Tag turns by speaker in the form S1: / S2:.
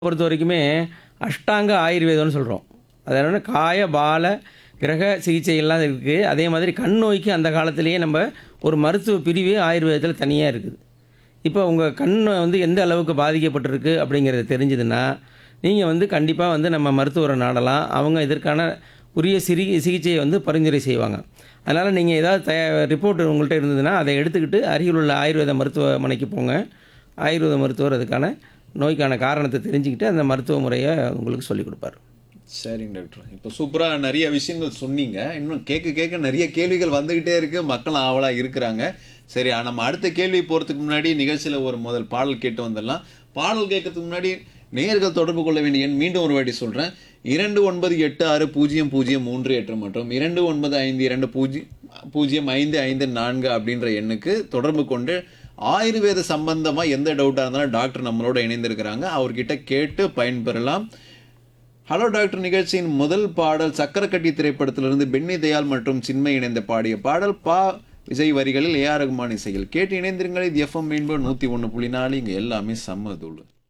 S1: பொறுத்த வரைக்குமே அஷ்டாங்க ஆயுர்வேதம்னு சொல்கிறோம் அது என்னென்னா காய பால கிரக சிகிச்சை எல்லாம் இருக்குது அதே மாதிரி கண் நோய்க்கு அந்த காலத்திலேயே நம்ம ஒரு மருத்துவ பிரிவே ஆயுர்வேதத்தில் தனியாக இருக்குது இப்போ உங்கள் கண் வந்து எந்த அளவுக்கு பாதிக்கப்பட்டிருக்கு அப்படிங்கிறது தெரிஞ்சதுன்னா நீங்கள் வந்து கண்டிப்பாக வந்து நம்ம மருத்துவரை நாடலாம் அவங்க இதற்கான உரிய சிறி சிகிச்சையை வந்து பரிந்துரை செய்வாங்க அதனால் நீங்கள் ஏதாவது த ரிப்போர்ட் உங்கள்கிட்ட இருந்ததுன்னா அதை எடுத்துக்கிட்டு அருகில் உள்ள ஆயுர்வேத மருத்துவமனைக்கு போங்க ஆயுர்வேத மருத்துவர் அதுக்கான நோய்க்கான காரணத்தை தெரிஞ்சுக்கிட்டு அந்த மருத்துவ முறையை உங்களுக்கு சொல்லிக் கொடுப்பார்
S2: சரிங்க டாக்டர் இப்போ சூப்பராக நிறைய விஷயங்கள் சொன்னீங்க இன்னும் கேட்க கேட்க நிறைய கேள்விகள் வந்துக்கிட்டே இருக்கு மக்கள் ஆவலாக இருக்கிறாங்க சரி ஆ, நம்ம அடுத்த கேள்வி போகிறதுக்கு முன்னாடி நிகழ்ச்சியில் ஒரு முதல் பாடல் கேட்டு வந்துடலாம் பாடல் கேட்கறதுக்கு முன்னாடி நேயர்கள் தொடர்பு கொள்ள வேண்டிய எண் மீண்டும் ஒரு வாட்டி சொல்கிறேன் இரண்டு ஒன்பது எட்டு ஆறு பூஜ்ஜியம் பூஜ்ஜியம் மூன்று எட்டு மற்றும் இரண்டு ஒன்பது ஐந்து இரண்டு பூஜ்ஜியம் பூஜ்ஜியம் ஐந்து ஐந்து நான்கு அப்படின்ற எண்ணுக்கு தொடர்பு கொண்டு ஆயுர்வேத சம்பந்தமாக எந்த டவுட்டாக இருந்தாலும் டாக்டர் நம்மளோட இணைந்திருக்கிறாங்க அவர்கிட்ட கேட்டு பயன்பெறலாம் ஹலோ டாக்டர் நிகழ்ச்சியின் முதல் பாடல் சக்கரக்கட்டி திரைப்படத்திலிருந்து பென்னி தயாள் மற்றும் சின்மை இணைந்த பாடிய பாடல் பா விஜய் வரிகளில் ஏஆர் ரகுமான் இசையில் கேட்டு இணைந்திருங்கள் இது எஃப்எம் மீன்போ நூற்றி ஒன்று புள்ளி நாலு இங்கே எல்லாமே செம்ம தூள்